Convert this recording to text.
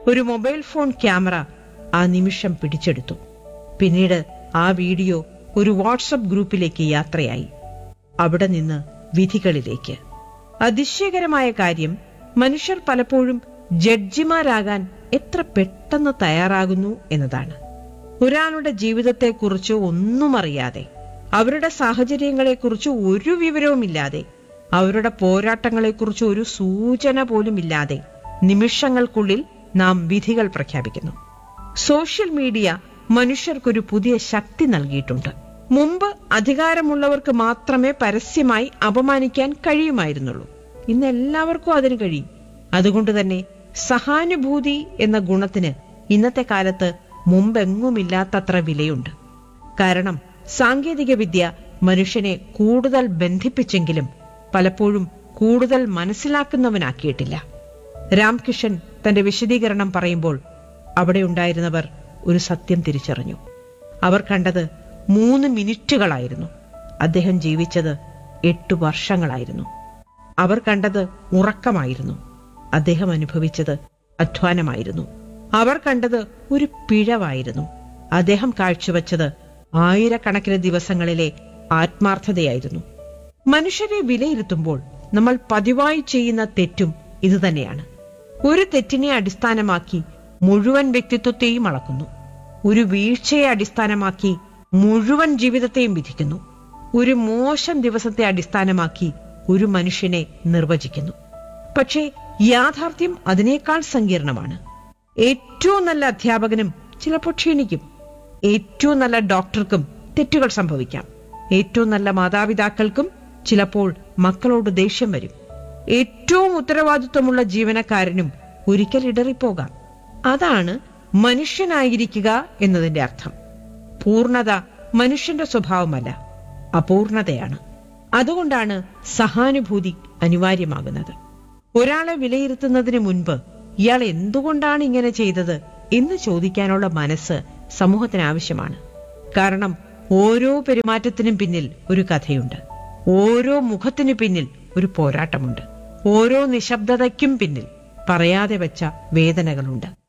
ഒരു mobile phone camera ആ നിമിഷം പിടിച്ചെടുത്തു പിന്നീട് ആ വീഡിയോ ഒരു വാട്സപ്പ് ഗ്രൂപ്പിലേക്ക് യാത്രയായി അവിടെ നിന്ന് വിധികളിലേക്ക് അതിശയകരമായ കാര്യം മനുഷ്യർ പലപ്പോഴും ജഡ്ജിമാരാകാൻ എത്ര പെട്ടെന്ന് തയ്യാറാകുന്നു എന്നതാണ് ഒരാളുടെ ജീവിതത്തെക്കുറിച്ച് ഒന്നും അറിയാതെ അവരുടെ സാഹചര്യങ്ങളെക്കുറിച്ച് ഒരു വിവരവുമില്ലാതെ അവരുടെ പോരാട്ടങ്ങളെക്കുറിച്ച് ഒരു സൂചന പോലുമില്ലാതെ നിമിഷങ്ങൾക്കുള്ളിൽ നാം വിധികൾ പ്രഖ്യാപിക്കുന്നു സോഷ്യൽ മീഡിയ മനുഷ്യർക്കൊരു പുതിയ ശക്തി നൽകിയിട്ടുണ്ട് മുമ്പ് അധികാരമുള്ളവർക്ക് മാത്രമേ പരസ്യമായി അപമാനിക്കാൻ കഴിയുമായിരുന്നുള്ളൂ ഇന്ന് എല്ലാവർക്കും അതിന് കഴിയും അതുകൊണ്ട് തന്നെ സഹാനുഭൂതി എന്ന ഗുണത്തിന് ഇന്നത്തെ കാലത്ത് മുമ്പെങ്ങുമില്ലാത്തത്ര വിലയുണ്ട് കാരണം സാങ്കേതിക വിദ്യ മനുഷ്യനെ കൂടുതൽ ബന്ധിപ്പിച്ചെങ്കിലും പലപ്പോഴും കൂടുതൽ മനസ്സിലാക്കുന്നവനാക്കിയിട്ടില്ല രാംകിഷൻ തന്റെ വിശദീകരണം പറയുമ്പോൾ അവിടെ ഉണ്ടായിരുന്നവർ ഒരു സത്യം തിരിച്ചറിഞ്ഞു അവർ കണ്ടത് മൂന്ന് മിനിറ്റുകളായിരുന്നു അദ്ദേഹം ജീവിച്ചത് എട്ടു വർഷങ്ങളായിരുന്നു അവർ കണ്ടത് ഉറക്കമായിരുന്നു അദ്ദേഹം അനുഭവിച്ചത് അധ്വാനമായിരുന്നു അവർ കണ്ടത് ഒരു പിഴവായിരുന്നു അദ്ദേഹം കാഴ്ചവെച്ചത് ആയിരക്കണക്കിന് ദിവസങ്ങളിലെ ആത്മാർത്ഥതയായിരുന്നു മനുഷ്യരെ വിലയിരുത്തുമ്പോൾ നമ്മൾ പതിവായി ചെയ്യുന്ന തെറ്റും ഇതുതന്നെയാണ് ഒരു തെറ്റിനെ അടിസ്ഥാനമാക്കി മുഴുവൻ വ്യക്തിത്വത്തെയും അളക്കുന്നു ഒരു വീഴ്ചയെ അടിസ്ഥാനമാക്കി മുഴുവൻ ജീവിതത്തെയും വിധിക്കുന്നു ഒരു മോശം ദിവസത്തെ അടിസ്ഥാനമാക്കി ഒരു മനുഷ്യനെ നിർവചിക്കുന്നു പക്ഷേ യാഥാർത്ഥ്യം അതിനേക്കാൾ സങ്കീർണമാണ് ഏറ്റവും നല്ല അധ്യാപകനും ചിലപ്പോൾ ക്ഷീണിക്കും ഏറ്റവും നല്ല ഡോക്ടർക്കും തെറ്റുകൾ സംഭവിക്കാം ഏറ്റവും നല്ല മാതാപിതാക്കൾക്കും ചിലപ്പോൾ മക്കളോട് ദേഷ്യം വരും ഏറ്റവും ഉത്തരവാദിത്വമുള്ള ജീവനക്കാരനും ഒരിക്കൽ ഇടറിപ്പോകാം അതാണ് മനുഷ്യനായിരിക്കുക എന്നതിന്റെ അർത്ഥം പൂർണത മനുഷ്യന്റെ സ്വഭാവമല്ല അപൂർണതയാണ് അതുകൊണ്ടാണ് സഹാനുഭൂതി അനിവാര്യമാകുന്നത് ഒരാളെ വിലയിരുത്തുന്നതിന് മുൻപ് ഇയാൾ എന്തുകൊണ്ടാണ് ഇങ്ങനെ ചെയ്തത് എന്ന് ചോദിക്കാനുള്ള മനസ്സ് സമൂഹത്തിന് ആവശ്യമാണ് കാരണം ഓരോ പെരുമാറ്റത്തിനും പിന്നിൽ ഒരു കഥയുണ്ട് ഓരോ മുഖത്തിനു പിന്നിൽ ഒരു പോരാട്ടമുണ്ട് ഓരോ നിശബ്ദതയ്ക്കും പിന്നിൽ പറയാതെ വെച്ച വേദനകളുണ്ട്